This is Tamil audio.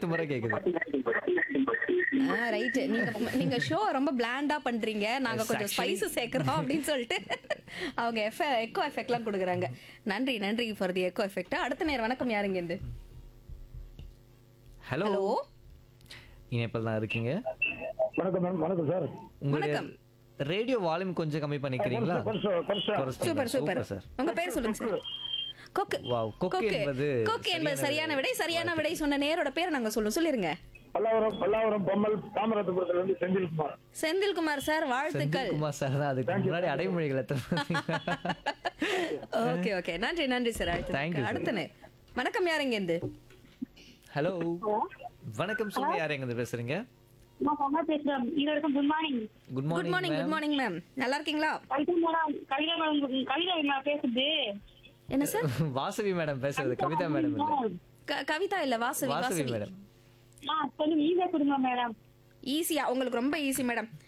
பத்து முறை கேக்குது ரைட் நீங்க நீங்க ஷோ ரொம்ப பிளாண்டா பண்றீங்க நாங்க Yes, கொஞ்சம் actually- ஸ்பைஸ் சேர்க்கிறோம் அப்படின்னு சொல்லிட்டு அவங்க எக்கோ எஃபெக்ட்லாம் கொடுக்குறாங்க நன்றி நன்றி ஃபார் தி எக்கோ எஃபெக்ட் அடுத்த நேரம் வணக்கம் யாருங்க இருந்து ஹலோ ஹலோ இணைப்பில் தான் இருக்கீங்க வணக்கம் மேம் வணக்கம் சார் உங்களுடைய வணக்கம். ரேடியோ வால்யூம் கொஞ்சம் கம்மி பண்ணிக்கிறீங்களா கொஞ்சம் கொஞ்சம் சூப்பர் சூப்பர் சார் உங்க பேர் சொல்லுங்க சார் கொக்கு Wow, கொக்கு என்பது கொக்கு என்பது சரியான விடை சரியான விடை சொன்ன நேரோட பேர் நாங்க சொல்லுவோம் சொல்லிருங்க பல்லாவரம் பல்லாவரம் பொம்மல் தாமரத்துபுரத்துல இருந்து செந்தில்குமார் செந்தில்குமார் சார் வாழ்த்துக்கள் செந்தில்குமார் சார் தான் அதுக்கு முன்னாடி அடைமொழிகள் எத்தனை ஓகே ஓகே நன்றி நன்றி சார் Thank you, அடுத்து sir. அடுத்த நேர் வணக்கம் யாருங்க இருந்து ஹலோ வணக்கம் சொல்லுங்க யார் எங்க இருந்து பேசுறீங்க நான் சொன்னா பேசுறேன் ஈரோடுக்கும் good morning good good morning morning good morning ma'am நல்லா இருக்கீங்களா Kavitha madam Kavitha madam Kavitha madam பேசுது என்ன சார் வாசவி மேடம் பேசுறது கவிதா மேடம் இல்ல க- கவிதா இல்ல வாசவி வாசவி வாசவி மேடம் ஆ சொல்லுங்க ஈஸியா கொடுங்க மேடம் ஈஸியா உங்களுக்கு ரொம்ப ஈஸி மேடம்